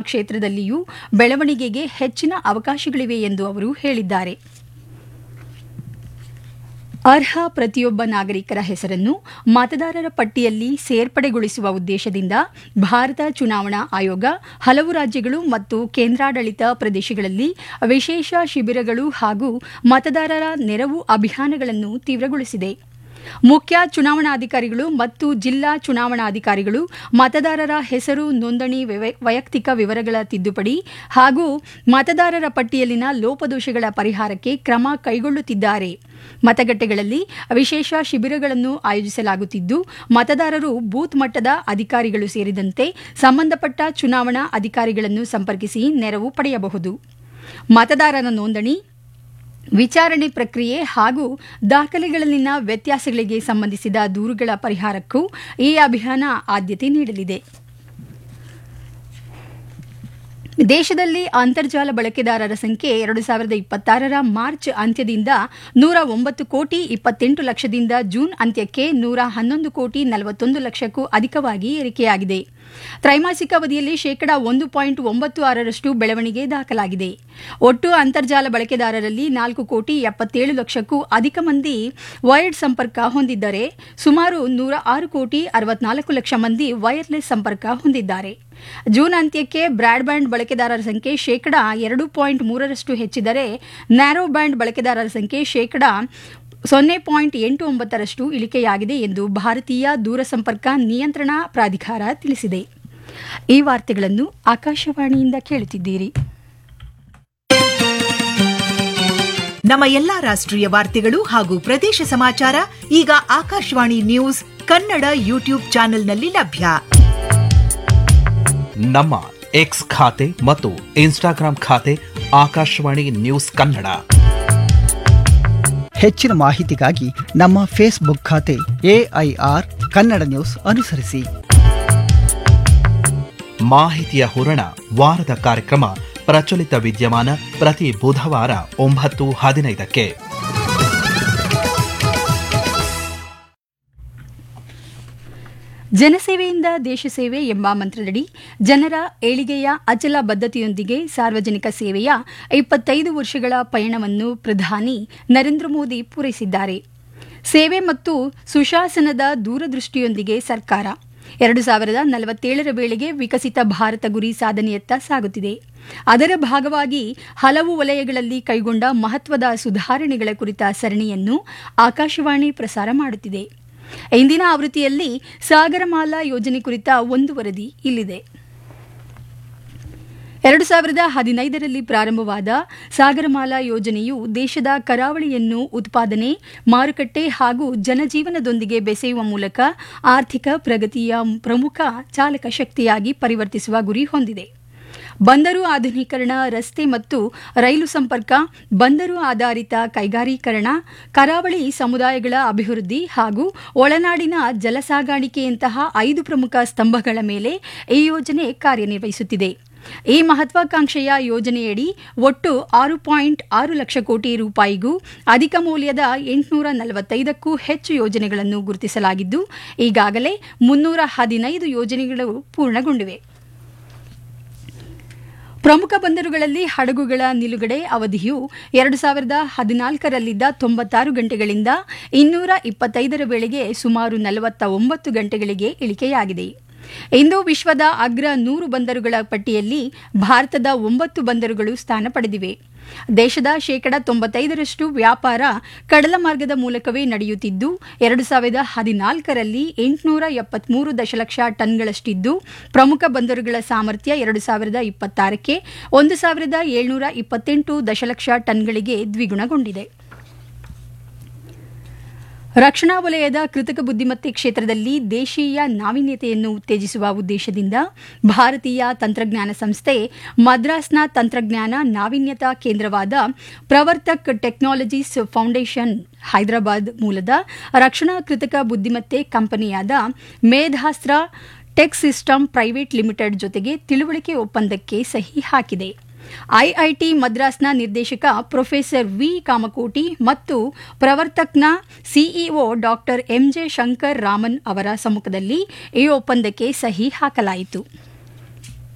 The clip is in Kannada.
ಕ್ಷೇತ್ರದಲ್ಲಿಯೂ ಬೆಳವಣಿಗೆಗೆ ಹೆಚ್ಚಿನ ಅವಕಾಶಗಳಿವೆ ಎಂದು ಅವರು ಹೇಳಿದ್ದಾರೆ ಅರ್ಹ ಪ್ರತಿಯೊಬ್ಬ ನಾಗರಿಕರ ಹೆಸರನ್ನು ಮತದಾರರ ಪಟ್ಟಿಯಲ್ಲಿ ಸೇರ್ಪಡೆಗೊಳಿಸುವ ಉದ್ದೇಶದಿಂದ ಭಾರತ ಚುನಾವಣಾ ಆಯೋಗ ಹಲವು ರಾಜ್ಯಗಳು ಮತ್ತು ಕೇಂದ್ರಾಡಳಿತ ಪ್ರದೇಶಗಳಲ್ಲಿ ವಿಶೇಷ ಶಿಬಿರಗಳು ಹಾಗೂ ಮತದಾರರ ನೆರವು ಅಭಿಯಾನಗಳನ್ನು ತೀವ್ರಗೊಳಿಸಿದೆ ಮುಖ್ಯ ಚುನಾವಣಾಧಿಕಾರಿಗಳು ಮತ್ತು ಜಿಲ್ಲಾ ಚುನಾವಣಾಧಿಕಾರಿಗಳು ಮತದಾರರ ಹೆಸರು ನೋಂದಣಿ ವೈಯಕ್ತಿಕ ವಿವರಗಳ ತಿದ್ದುಪಡಿ ಹಾಗೂ ಮತದಾರರ ಪಟ್ಟಿಯಲ್ಲಿನ ಲೋಪದೋಷಗಳ ಪರಿಹಾರಕ್ಕೆ ಕ್ರಮ ಕೈಗೊಳ್ಳುತ್ತಿದ್ದಾರೆ ಮತಗಟ್ಟೆಗಳಲ್ಲಿ ವಿಶೇಷ ಶಿಬಿರಗಳನ್ನು ಆಯೋಜಿಸಲಾಗುತ್ತಿದ್ದು ಮತದಾರರು ಬೂತ್ ಮಟ್ಟದ ಅಧಿಕಾರಿಗಳು ಸೇರಿದಂತೆ ಸಂಬಂಧಪಟ್ಟ ಚುನಾವಣಾ ಅಧಿಕಾರಿಗಳನ್ನು ಸಂಪರ್ಕಿಸಿ ನೆರವು ಪಡೆಯಬಹುದು ಮತದಾರರ ನೋಂದಣಿ ವಿಚಾರಣೆ ಪ್ರಕ್ರಿಯೆ ಹಾಗೂ ದಾಖಲೆಗಳಲ್ಲಿನ ವ್ಯತ್ಯಾಸಗಳಿಗೆ ಸಂಬಂಧಿಸಿದ ದೂರುಗಳ ಪರಿಹಾರಕ್ಕೂ ಈ ಅಭಿಯಾನ ಆದ್ಯತೆ ನೀಡಲಿದೆ ದೇಶದಲ್ಲಿ ಅಂತರ್ಜಾಲ ಬಳಕೆದಾರರ ಸಂಖ್ಯೆ ಎರಡು ಸಾವಿರದ ಇಪ್ಪತ್ತಾರರ ಮಾರ್ಚ್ ಅಂತ್ಯದಿಂದ ನೂರ ಒಂಬತ್ತು ಕೋಟಿ ಇಪ್ಪತ್ತೆಂಟು ಲಕ್ಷದಿಂದ ಜೂನ್ ಅಂತ್ಯಕ್ಕೆ ನೂರ ಹನ್ನೊಂದು ಕೋಟಿ ನಲವತ್ತೊಂದು ಲಕ್ಷಕ್ಕೂ ಅಧಿಕವಾಗಿ ಏರಿಕೆಯಾಗಿದೆ ತ್ರೈಮಾಸಿಕ ಅವಧಿಯಲ್ಲಿ ಶೇಕಡಾ ಒಂದು ಪಾಯಿಂಟ್ ಒಂಬತ್ತು ಆರರಷ್ಟು ಬೆಳವಣಿಗೆ ದಾಖಲಾಗಿದೆ ಒಟ್ಟು ಅಂತರ್ಜಾಲ ಬಳಕೆದಾರರಲ್ಲಿ ನಾಲ್ಕು ಕೋಟಿ ಎಪ್ಪತ್ತೇಳು ಲಕ್ಷಕ್ಕೂ ಅಧಿಕ ಮಂದಿ ವೈರ್ಡ್ ಸಂಪರ್ಕ ಹೊಂದಿದ್ದರೆ ಸುಮಾರು ನೂರ ಆರು ಕೋಟಿ ಅರವತ್ನಾಲ್ಕು ಲಕ್ಷ ಮಂದಿ ವೈರ್ಲೆಸ್ ಸಂಪರ್ಕ ಹೊಂದಿದ್ದಾರೆ ಜೂನ್ ಅಂತ್ಯಕ್ಕೆ ಬ್ರಾಡ್ಬ್ಯಾಂಡ್ ಬಳಕೆದಾರರ ಸಂಖ್ಯೆ ಶೇಕಡಾ ಎರಡು ಪಾಯಿಂಟ್ ಮೂರರಷ್ಟು ಹೆಚ್ಚಿದರೆ ನ್ಯಾರೋ ಬ್ಯಾಂಡ್ ಬಳಕೆದಾರರ ಸಂಖ್ಯೆ ಶೇಕಡಾ ಸೊನ್ನೆ ಪಾಯಿಂಟ್ ಎಂಟು ಒಂಬತ್ತರಷ್ಟು ಇಳಿಕೆಯಾಗಿದೆ ಎಂದು ಭಾರತೀಯ ದೂರಸಂಪರ್ಕ ನಿಯಂತ್ರಣ ಪ್ರಾಧಿಕಾರ ತಿಳಿಸಿದೆ ಈ ವಾರ್ತೆಗಳನ್ನು ಆಕಾಶವಾಣಿಯಿಂದ ಕೇಳುತ್ತಿದ್ದೀರಿ ನಮ್ಮ ಎಲ್ಲಾ ರಾಷ್ಟ್ರೀಯ ವಾರ್ತೆಗಳು ಹಾಗೂ ಪ್ರದೇಶ ಸಮಾಚಾರ ಈಗ ಆಕಾಶವಾಣಿ ನ್ಯೂಸ್ ಕನ್ನಡ ಯೂಟ್ಯೂಬ್ ಚಾನೆಲ್ನಲ್ಲಿ ಲಭ್ಯ ನಮ್ಮ ಎಕ್ಸ್ ಖಾತೆ ಮತ್ತು ಇನ್ಸ್ಟಾಗ್ರಾಂ ಖಾತೆ ಆಕಾಶವಾಣಿ ನ್ಯೂಸ್ ಕನ್ನಡ ಹೆಚ್ಚಿನ ಮಾಹಿತಿಗಾಗಿ ನಮ್ಮ ಫೇಸ್ಬುಕ್ ಖಾತೆ ಎಐಆರ್ ಕನ್ನಡ ನ್ಯೂಸ್ ಅನುಸರಿಸಿ ಮಾಹಿತಿಯ ಹೂರಣ ವಾರದ ಕಾರ್ಯಕ್ರಮ ಪ್ರಚಲಿತ ವಿದ್ಯಮಾನ ಪ್ರತಿ ಬುಧವಾರ ಒಂಬತ್ತು ಹದಿನೈದಕ್ಕೆ ಜನಸೇವೆಯಿಂದ ದೇಶ ಸೇವೆ ಎಂಬ ಮಂತ್ರದಡಿ ಜನರ ಏಳಿಗೆಯ ಅಚಲ ಬದ್ಧತೆಯೊಂದಿಗೆ ಸಾರ್ವಜನಿಕ ಸೇವೆಯ ಇಪ್ಪತ್ತೈದು ವರ್ಷಗಳ ಪಯಣವನ್ನು ಪ್ರಧಾನಿ ನರೇಂದ್ರ ಮೋದಿ ಪೂರೈಸಿದ್ದಾರೆ ಸೇವೆ ಮತ್ತು ಸುಶಾಸನದ ದೂರದೃಷ್ಟಿಯೊಂದಿಗೆ ಸರ್ಕಾರ ಎರಡು ಸಾವಿರದ ನಲವತ್ತೇಳರ ವೇಳೆಗೆ ವಿಕಸಿತ ಭಾರತ ಗುರಿ ಸಾಧನೆಯತ್ತ ಸಾಗುತ್ತಿದೆ ಅದರ ಭಾಗವಾಗಿ ಹಲವು ವಲಯಗಳಲ್ಲಿ ಕೈಗೊಂಡ ಮಹತ್ವದ ಸುಧಾರಣೆಗಳ ಕುರಿತ ಸರಣಿಯನ್ನು ಆಕಾಶವಾಣಿ ಪ್ರಸಾರ ಮಾಡುತ್ತಿದೆ ಇಂದಿನ ಆವೃತ್ತಿಯಲ್ಲಿ ಸಾಗರಮಾಲಾ ಯೋಜನೆ ಕುರಿತ ಒಂದು ವರದಿ ಇಲ್ಲಿದೆ ಎರಡು ಸಾವಿರದ ಹದಿನೈದರಲ್ಲಿ ಪ್ರಾರಂಭವಾದ ಸಾಗರಮಾಲಾ ಯೋಜನೆಯು ದೇಶದ ಕರಾವಳಿಯನ್ನು ಉತ್ಪಾದನೆ ಮಾರುಕಟ್ಟೆ ಹಾಗೂ ಜನಜೀವನದೊಂದಿಗೆ ಬೆಸೆಯುವ ಮೂಲಕ ಆರ್ಥಿಕ ಪ್ರಗತಿಯ ಪ್ರಮುಖ ಚಾಲಕ ಶಕ್ತಿಯಾಗಿ ಪರಿವರ್ತಿಸುವ ಗುರಿ ಹೊಂದಿದೆ ಬಂದರು ಆಧುನೀಕರಣ ರಸ್ತೆ ಮತ್ತು ರೈಲು ಸಂಪರ್ಕ ಬಂದರು ಆಧಾರಿತ ಕೈಗಾರೀಕರಣ ಕರಾವಳಿ ಸಮುದಾಯಗಳ ಅಭಿವೃದ್ಧಿ ಹಾಗೂ ಒಳನಾಡಿನ ಜಲಸಾಗಾಣಿಕೆಯಂತಹ ಐದು ಪ್ರಮುಖ ಸ್ತಂಭಗಳ ಮೇಲೆ ಈ ಯೋಜನೆ ಕಾರ್ಯನಿರ್ವಹಿಸುತ್ತಿದೆ ಈ ಮಹತ್ವಾಕಾಂಕ್ಷೆಯ ಯೋಜನೆಯಡಿ ಒಟ್ಟು ಆರು ಪಾಯಿಂಟ್ ಆರು ಲಕ್ಷ ಕೋಟಿ ರೂಪಾಯಿಗೂ ಅಧಿಕ ಮೌಲ್ಯದ ಎಂಟುನೂರ ನಲವತ್ತೈದಕ್ಕೂ ಹೆಚ್ಚು ಯೋಜನೆಗಳನ್ನು ಗುರುತಿಸಲಾಗಿದ್ದು ಈಗಾಗಲೇ ಮುನ್ನೂರ ಹದಿನೈದು ಯೋಜನೆಗಳು ಪೂರ್ಣಗೊಂಡಿವೆ ಪ್ರಮುಖ ಬಂದರುಗಳಲ್ಲಿ ಹಡಗುಗಳ ನಿಲುಗಡೆ ಅವಧಿಯು ಎರಡು ಸಾವಿರದ ಹದಿನಾಲ್ಕರಲ್ಲಿದ್ದ ತೊಂಬತ್ತಾರು ಗಂಟೆಗಳಿಂದ ಇನ್ನೂರ ಇಪ್ಪತ್ತೈದರ ವೇಳೆಗೆ ಸುಮಾರು ನಲವತ್ತ ಒಂಬತ್ತು ಗಂಟೆಗಳಿಗೆ ಇಳಿಕೆಯಾಗಿದೆ ಇಂದು ವಿಶ್ವದ ಅಗ್ರ ನೂರು ಬಂದರುಗಳ ಪಟ್ಟಿಯಲ್ಲಿ ಭಾರತದ ಒಂಬತ್ತು ಬಂದರುಗಳು ಸ್ಥಾನ ಪಡೆದಿವೆ ದೇಶದ ಶೇಕಡ ತೊಂಬತ್ತೈದರಷ್ಟು ವ್ಯಾಪಾರ ಕಡಲ ಮಾರ್ಗದ ಮೂಲಕವೇ ನಡೆಯುತ್ತಿದ್ದು ಎರಡು ಸಾವಿರದ ಹದಿನಾಲ್ಕರಲ್ಲಿ ಎಂಟುನೂರ ಎಪ್ಪತ್ಮೂರು ದಶಲಕ್ಷ ಟನ್ಗಳಷ್ಟಿದ್ದು ಪ್ರಮುಖ ಬಂದರುಗಳ ಸಾಮರ್ಥ್ಯ ಎರಡು ಸಾವಿರದ ಇಪ್ಪತ್ತಾರಕ್ಕೆ ಒಂದು ಸಾವಿರದ ಏಳ್ನೂರ ಇಪ್ಪತ್ತೆಂಟು ದಶಲಕ್ಷ ಟನ್ಗಳಿಗೆ ದ್ವಿಗುಣಗೊಂಡಿದೆ ರಕ್ಷಣಾ ವಲಯದ ಕೃತಕ ಬುದ್ದಿಮತ್ತೆ ಕ್ಷೇತ್ರದಲ್ಲಿ ದೇಶೀಯ ನಾವೀನ್ಯತೆಯನ್ನು ಉತ್ತೇಜಿಸುವ ಉದ್ದೇಶದಿಂದ ಭಾರತೀಯ ತಂತ್ರಜ್ಞಾನ ಸಂಸ್ಥೆ ಮದ್ರಾಸ್ನ ತಂತ್ರಜ್ಞಾನ ನಾವೀನ್ಯತಾ ಕೇಂದ್ರವಾದ ಪ್ರವರ್ತಕ್ ಟೆಕ್ನಾಲಜೀಸ್ ಫೌಂಡೇಶನ್ ಹೈದರಾಬಾದ್ ಮೂಲದ ರಕ್ಷಣಾ ಕೃತಕ ಬುದ್ದಿಮತ್ತೆ ಕಂಪನಿಯಾದ Medhastra Tech System Private Limited ಜೊತೆಗೆ ತಿಳುವಳಿಕೆ ಒಪ್ಪಂದಕ್ಕೆ ಸಹಿ ಹಾಕಿದೆ ಐಐಟಿ ಮದ್ರಾಸ್ನ ನಿರ್ದೇಶಕ ಪ್ರೊಫೆಸರ್ ವಿ ಕಾಮಕೋಟಿ ಮತ್ತು ಪ್ರವರ್ತಕ್ನ CEO doctor MJ Shankar Raman ಅವರ ಸಮ್ಮುಖದಲ್ಲಿ ಈ ಒಪ್ಪಂದಕ್ಕೆ ಸಹಿ ಹಾಕಲಾಯಿತು